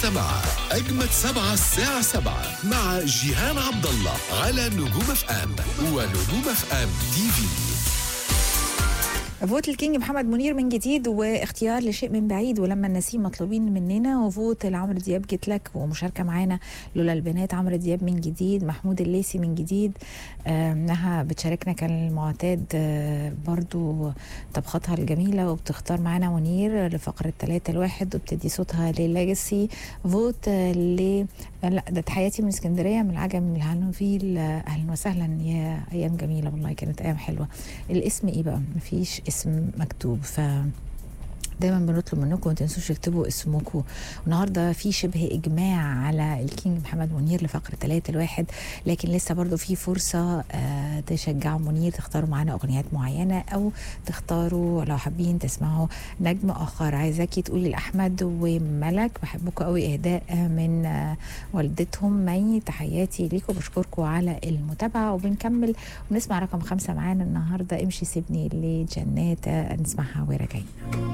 سبعة أجمد سبعة الساعة سبعة مع جيهان عبد الله على نجوم اف ام ونجوم اف ام تي في فوت الكينج محمد منير من جديد واختيار لشيء من بعيد ولما النسيم مطلوبين مننا وفوت لعمرو دياب جيت لك ومشاركه معانا لولا البنات عمرو دياب من جديد محمود الليسي من جديد آه، انها بتشاركنا كالمعتاد آه، برضو طبختها الجميله وبتختار معانا منير لفقره ثلاثة الواحد وبتدي صوتها لليجاسي فوت آه، ل لا ده حياتي من اسكندريه من العجم من الهانوفيل آه، اهلا وسهلا يا ايام جميله والله كانت ايام حلوه الاسم ايه بقى مفيش اسم مكتوب ف دايما بنطلب منكم ما تنسوش تكتبوا اسمكم النهارده في شبه اجماع على الكينج محمد منير لفقره ثلاثة الواحد لكن لسه برضو في فرصه آه تشجعوا منير تختاروا معانا اغنيات معينه او تختاروا لو حابين تسمعوا نجم اخر عايزاكي تقولي لاحمد وملك بحبكم قوي اهداء من آه والدتهم مي تحياتي ليكم بشكركم على المتابعه وبنكمل ونسمع رقم خمسه معانا النهارده امشي سيبني لجنات آه، نسمعها وراجعين